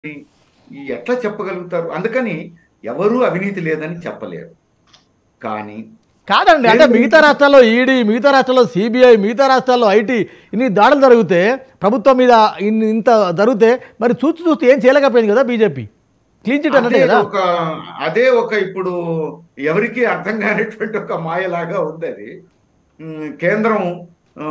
ఈ ఎట్లా చెప్పగలుగుతారు అందుకని ఎవరూ అవినీతి లేదని చెప్పలేరు కానీ కాదండి అంటే మిగతా రాష్ట్రాల్లో ఈడీ మిగతా రాష్ట్రాల్లో సిబిఐ మిగతా రాష్ట్రాల్లో ఐటీ ఇన్ని దాడులు జరిగితే ప్రభుత్వం మీద ఇన్ని ఇంత జరిగితే మరి చూస్తూ చూస్తూ ఏం చేయలేకపోయింది కదా బీజేపీ క్లీన్ చిట్ అన్నట్టే అదే కదా ఒక అదే ఒక ఇప్పుడు ఎవరికి అర్థం కానిటువంటి ఒక మాయలాగా ఉంది అది ఉమ్, కేంద్రం ఆ,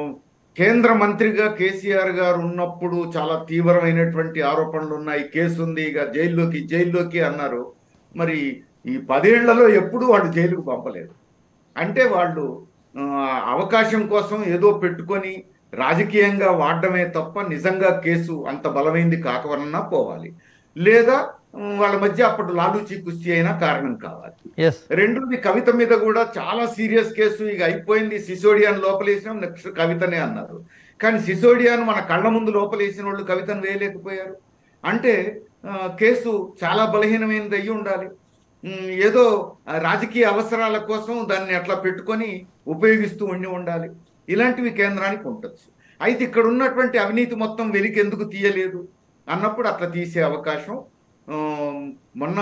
కేంద్ర మంత్రిగా కేసీఆర్ గారు ఉన్నప్పుడు చాలా తీవ్రమైనటువంటి ఆరోపణలు ఉన్నాయి కేసు ఉంది ఇక జైల్లోకి జైల్లోకి అన్నారు మరి ఈ పదేళ్లలో ఎప్పుడూ వాళ్ళు జైలుకు పంపలేదు అంటే వాళ్ళు ఆ, అవకాశం కోసం ఏదో పెట్టుకొని రాజకీయంగా వాడడమే తప్ప నిజంగా కేసు అంత బలమైంది కాకవలన్నా పోవాలి లేదా ఉమ్, వాళ్ళ మధ్య అప్పటి లాలూచి కుస్తీ అయినా కారణం కావాలి ఎస్ రెండోది కవిత మీద కూడా చాలా సీరియస్ కేసు ఇక అయిపోయింది సిసోడియాన్ లోపలేసినాం నెక్స్ట్ కవితనే అన్నారు కానీ సిసోడియాన్ మన కళ్ళ ముందు లోపలేసిన వాళ్ళు కవితను వేయలేకపోయారు అంటే ఆ, కేసు చాలా బలహీనమైనది అయ్యి ఉండాలి ఉమ్, ఏదో ఆ, రాజకీయ అవసరాల కోసం దాన్ని అట్లా పెట్టుకొని ఉపయోగిస్తూ ఉండి ఉండాలి ఇలాంటివి కేంద్రానికి ఉండొచ్చు అయితే ఇక్కడ ఉన్నటువంటి అవినీతి మొత్తం వెలికి ఎందుకు తీయలేదు అన్నప్పుడు అట్లా తీసే అవకాశం ఆ, మొన్న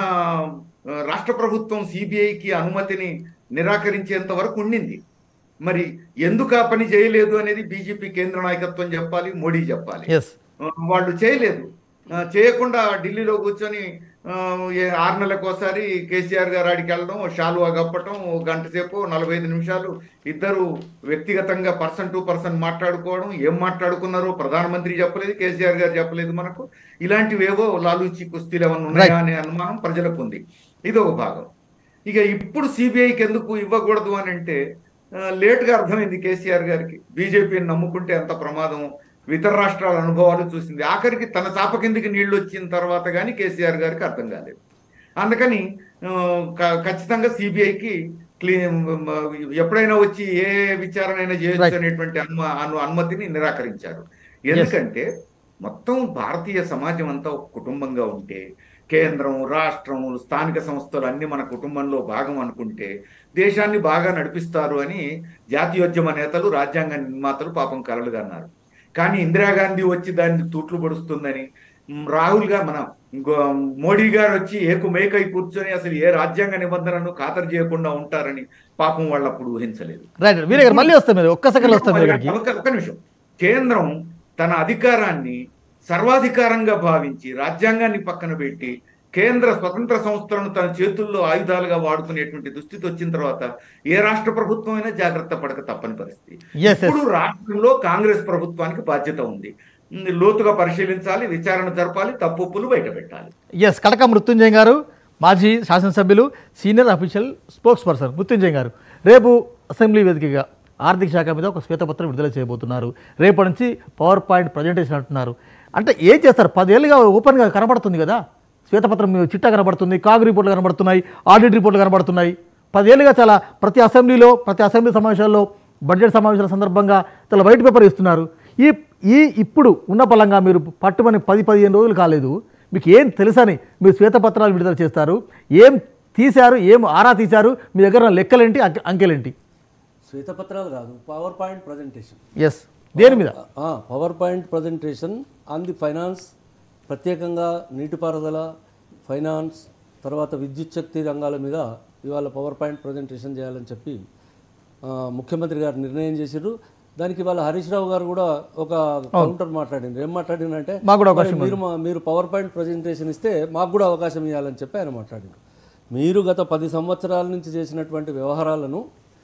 ఆ, రాష్ట్ర ప్రభుత్వం సిబిఐకి అనుమతిని నిరాకరించేంత వరకు ఉండింది మరి ఎందుకు ఆ పని చేయలేదు అనేది బీజేపీ కేంద్ర నాయకత్వం చెప్పాలి మోడీ చెప్పాలి ఎస్ ఆ, వాళ్ళు చేయలేదు ఆ, చేయకుండా ఢిల్లీలో కూర్చొని ఆ, ఏ ఆరు నెలలకు ఒకసారి కేసీఆర్ గారు ఆడికి వెళ్ళడం షాలువా కప్పటం ఓ గంట సేపు నలభై ఐదు నిమిషాలు ఇద్దరు వ్యక్తిగతంగా పర్సన్ టు పర్సన్ మాట్లాడుకోవడం ఏం మాట్లాడుకున్నారో ప్రధానమంత్రి చెప్పలేదు కేసీఆర్ గారు చెప్పలేదు మనకు ఇలాంటివేవో లాలూచి కుస్తీలు ఏమన్నా ఉన్నాయా అనే అనుమానం ప్రజలకు ఉంది ఇది ఒక భాగం ఇక ఇప్పుడు సిబిఐకి ఎందుకు ఇవ్వకూడదు అని అంటే ఆ, లేట్గా అర్థమైంది కేసీఆర్ గారికి బీజేపీని నమ్ముకుంటే ఎంత ప్రమాదం ఇతర రాష్ట్రాల అనుభవాలు చూసింది ఆఖరికి తన చాప కిందికి నీళ్లు వచ్చిన తర్వాత కానీ కేసీఆర్ గారికి అర్థం కాలేదు అందుకని ఆ, క- ఖచ్చితంగా సిబిఐకి క్లీ ఎప్పుడైనా వచ్చి ఏ విచారణ అయినా చేయొచ్చు Right. అనేటువంటి అనుమ అను అనుమతిని నిరాకరించారు ఎందుకంటే మొత్తం భారతీయ సమాజం అంతా ఒక కుటుంబంగా ఉంటే కేంద్రం రాష్ట్రం స్థానిక సంస్థలు అన్ని మన కుటుంబంలో భాగం అనుకుంటే దేశాన్ని బాగా నడిపిస్తారు అని జాతీయోద్యమ నేతలు రాజ్యాంగ నిర్మాతలు పాపం కలలుగా అన్నారు కానీ ఇందిరాగాంధీ వచ్చి దాన్ని తూట్లు పొడుస్తుందని మ్, రాహుల్ గారు మన గో- మోడీ గారు వచ్చి ఏకుమేకై కూర్చొని అసలు ఏ రాజ్యాంగ నిబంధనను ఖాతరు చేయకుండా ఉంటారని పాపం వాళ్ళు అప్పుడు ఊహించలేదు రైట్ వీరే గారు మళ్ళీ వస్తాం మీరు ఒక్క సెకండ్ వస్తాం మీ దగ్గరికి ఒక ఒక నిమిషం కేంద్రం తన అధికారాన్ని సర్వాధికారంగా భావించి రాజ్యాంగాన్ని పక్కన పెట్టి కేంద్ర స్వతంత్ర సంస్థలను తన చేతుల్లో ఆయుధాలుగా వాడుకునేటువంటి దుస్థితి వచ్చిన తర్వాత ఏ రాష్ట్ర ప్రభుత్వం అయినా జాగ్రత్త పడక తప్పని పరిస్థితి ఎస్ ఎస్ ఇప్పుడు రాష్ట్రంలో కాంగ్రెస్ ప్రభుత్వానికి బాధ్యత ఉంది ఉమ్, లోతుగా పరిశీలించాలి విచారణ జరపాలి తప్పులు బయట పెట్టాలి ఎస్ కటక మృత్యుంజయ్ గారు మాజీ శాసనసభ్యులు senior official spokesperson Mrityunjay garu రేపు అసెంబ్లీ వేదికగా ఆర్థిక శాఖ మీద ఒక శ్వేతపత్రం విడుదల చేయబోతున్నారు రేపటి నుంచి పవర్ పాయింట్ ప్రజెంటేషన్ అంటున్నారు అంటే ఏం చేస్తారు పదేళ్ళుగా ఓపెన్గా కనబడుతుంది కదా శ్వేతపత్రం మీద చిట్టా కనబడుతుంది కాగు రిపోర్ట్లు కనబడుతున్నాయి ఆడిట్ రిపోర్ట్లు కనబడుతున్నాయి పదేళ్ళుగా చాలా ప్రతి అసెంబ్లీలో ప్రతి అసెంబ్లీ సమావేశాల్లో బడ్జెట్ సమావేశాల సందర్భంగా చాలా వైట్ పేపర్ ఇస్తున్నారు ఈ ఈ ఇప్పుడు ఉన్న పలంగా మీరు పట్టుమని పది పదిహేను రోజులు కాలేదు మీకు ఏం తెలుసని మీరు శ్వేతపత్రాలు విడుదల చేస్తారు ఏం తీశారు ఏం ఆరా తీశారు మీ దగ్గర ఉన్న లెక్కలేంటి అంకె- అంకెలేంటి శ్వేతపత్రాలు కాదు పవర్ పాయింట్ ప్రజెంటేషన్ ఎస్ దేని మీద power point presentation on the finance ప్రత్యేకంగా నీటిపారుదల ఫైనాన్స్ తర్వాత విద్యుత్ శక్తి రంగాల మీద ఇవాళ పవర్ పాయింట్ ప్రజెంటేషన్ చేయాలని చెప్పి ఆ, ముఖ్యమంత్రి గారు నిర్ణయం చేశారు దానికి ఇవాళ హరీష్ రావు గారు కూడా ఒక కౌంటర్ మాట్లాడింది ఏం మాట్లాడిందంటే మాకు కూడా మరి మీరు మా- మీరు పవర్ పాయింట్ ప్రజెంటేషన్ ఇస్తే మాకు కూడా అవకాశం ఇవ్వాలని చెప్పి ఆయన మాట్లాడారు మీరు గత పది సంవత్సరాల నుంచి చేసినటువంటి వ్యవహారాలను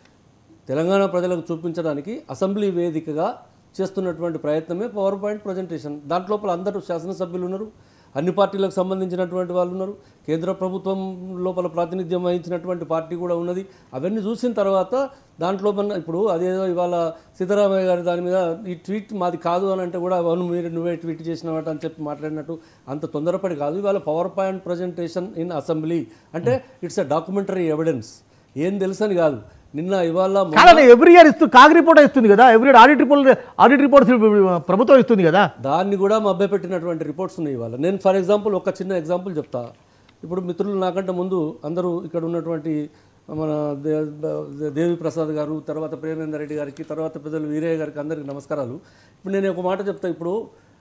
తెలంగాణ ప్రజలకు చూపించడానికి అసెంబ్లీ వేదికగా చేస్తున్నటువంటి ప్రయత్నమే పవర్ పాయింట్ ప్రజెంటేషన్ దాంట్లోపల అందరూ శాసనసభ్యులు ఉన్నారు అన్ని పార్టీలకు సంబంధించినటువంటి వాళ్ళు ఉన్నారు కేంద్ర ప్రభుత్వం లోపల ప్రాతినిధ్యం వహించినటువంటి పార్టీ కూడా ఉన్నది అవన్నీ చూసిన తర్వాత దాంట్లో మన ఇప్పుడు అదేదో ఇవాళ సీతారామయ్య గారి దాని మీద ఈ ట్వీట్ మాది కాదు అని అంటే కూడా అవును మీరు నువ్వే ట్వీట్ చేసినవాట అని చెప్పి మాట్లాడినట్టు అంత తొందరపడి కాదు ఇవాళ power point presentation in assembly అంటే ఇట్స్ అ డాక్యుమెంటరీ ఎవిడెన్స్ ఏం తెలుసని కాదు నిన్న ఇవాళ మొన్న- కాదని ఎవ్రీ ఇయర్ ఇస్తూ కాగ్ రిపోర్ట్ ఇస్తుంది కదా every year audit report audit reports ప్రభుత్వం ఇస్తుంది కదా దాన్ని కూడా మభ్యపెట్టినటువంటి రిపోర్ట్స్ ఉన్నాయి ఇవాళ నేను ఫర్ ఎగ్జాంపుల్ ఒక చిన్న ఎగ్జాంపుల్ చెప్తా ఇప్పుడు మిత్రులు నాకంటే ముందు అందరూ ఇక్కడ ఉన్నటువంటి మన దే- దే- దేవి ప్రసాద్ గారు తర్వాత ప్రేమేందర్ రెడ్డి గారికి తర్వాత పెద్దలు వీరయ్య గారికి అందరికీ నమస్కారాలు ఇప్పుడు నేను ఒక మాట చెప్తా ఇప్పుడు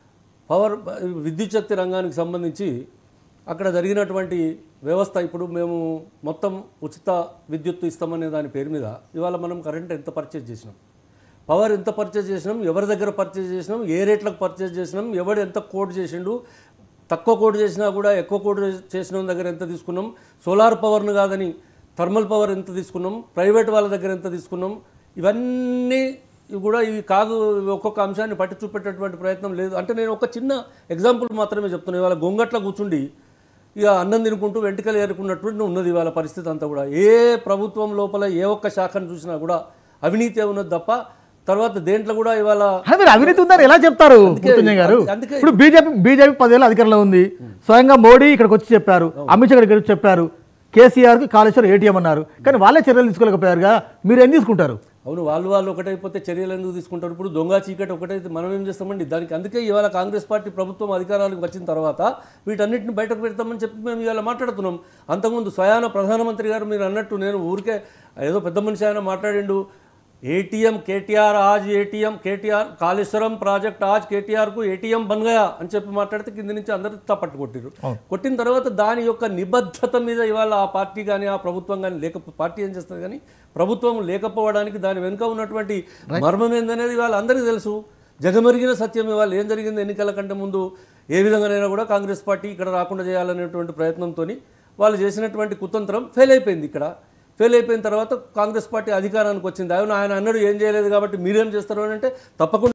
పవర్ విద్యుత్ శక్తి రంగానికి సంబంధించి అక్కడ జరిగినటువంటి వ్యవస్థ ఇప్పుడు మేము మొత్తం ఉచిత విద్యుత్తు ఇస్తామనే దాని పేరు మీద ఇవాళ మనం కరెంట్ ఎంత పర్చేజ్ చేసినాం పవర్ ఎంత పర్చేజ్ చేసినాం ఎవరి దగ్గర పర్చేజ్ చేసినాం ఏ రేట్లకు పర్చేజ్ చేసినాం ఎవడు ఎంత కోడ్ చేసిండు తక్కువ కోడ్ చేసినా కూడా ఎక్కువ కోడ్ చేసిన వాళ్ళ దగ్గర ఎంత తీసుకున్నాం సోలార్ పవర్ను కాదని థర్మల్ పవర్ ఎంత తీసుకున్నాం ప్రైవేట్ వాళ్ళ దగ్గర ఎంత తీసుకున్నాం ఇవన్నీ ఇవి కూడా ఇవి కాదు ఒక్కొక్క అంశాన్ని పట్టి చూపెట్టేటువంటి ప్రయత్నం లేదు అంటే నేను ఒక చిన్న ఎగ్జాంపుల్ మాత్రమే చెప్తున్నాను ఇవాళ గొంగట్ల కూర్చుండి ఇక అన్నం తినుకుంటూ వెంటకలు ఏరుకున్నటువంటి ఉన్నది ఇవాళ పరిస్థితి అంతా కూడా ఏ ప్రభుత్వం లోపల ఏ ఒక్క శాఖను చూసినా కూడా అవినీతి ఉన్నది తప్ప తర్వాత దేంట్లో కూడా ఇవాళ అదే మీరు అవినీతి ఉందని ఎలా చెప్తారు మృత్యుంజయ్ గారు అందుకే- ఇప్పుడు బీజేపీ బీజేపీ పదేళ్ళ అధికారంలో ఉంది స్వయంగా మోడీ ఇక్కడికి వచ్చి చెప్పారు అమిత్ షా ఇక్కడికి వచ్చి చెప్పారు కేసీఆర్కి కాళేశ్వరం ఏటీఎం అన్నారు కానీ వాళ్ళే చర్యలు తీసుకోలేకపోయారుగా మీరు ఏం తీసుకుంటారు అవును వాళ్ళు వాళ్ళు ఒకటైపోతే చర్యలు ఎందుకు తీసుకుంటారు ఇప్పుడు దొంగ చీకటి ఒకటైతే మనం ఏం చేస్తామండి దానికి అందుకే ఇవాళ కాంగ్రెస్ పార్టీ ప్రభుత్వం అధికారానికి వచ్చిన తర్వాత వీటన్నిటిని బయటకు పెడతామని చెప్పి మేము ఇవాళ మాట్లాడుతున్నాం అంతకుముందు స్వయాన ప్రధానమంత్రి గారు మీరు అన్నట్టు నేను ఊరికే ఏదో పెద్ద మనిషి ఆయన మాట్లాడిండు ఏటీఎం కేటీఆర్ ఆజ్ ఏటీఎం కేటీఆర్ కాళేశ్వరం ప్రాజెక్ట్ ఆజ్ కేటీఆర్కు ఏటీఎం బన్ గయా అని చెప్పి మాట్లాడితే కింద నుంచి అందరూ తప్పట్టు కొట్టిరు కొట్టిన తర్వాత దాని యొక్క నిబద్ధత మీద ఇవాళ ఆ పార్టీ కానీ ఆ ప్రభుత్వం కానీ లేక పార్టీ ఏం చేస్తుంది కానీ ప్రభుత్వం లేకపోవడానికి దాని వెనుక ఉన్నటువంటి మర్మం ఏందనేది ఇవాళ అందరికీ తెలుసు జగమెరిగిన సత్యం ఇవాళ ఏం జరిగింది ఎన్నికల కంటే ముందు ఏ విధంగానైనా కూడా కాంగ్రెస్ పార్టీ ఇక్కడ రాకుండా చేయాలనేటువంటి ప్రయత్నంతో వాళ్ళు చేసినటువంటి కుతంత్రం ఫెయిల్ అయిపోయింది ఇక్కడ ఫెయిల్ అయిపోయిన తర్వాత కాంగ్రెస్ పార్టీ అధికారానికి వచ్చింది అవును ఆయన అన్నాడు ఏం చేయలేదు కాబట్టి మీరేం చేస్తారు అని అంటే తప్పకుండా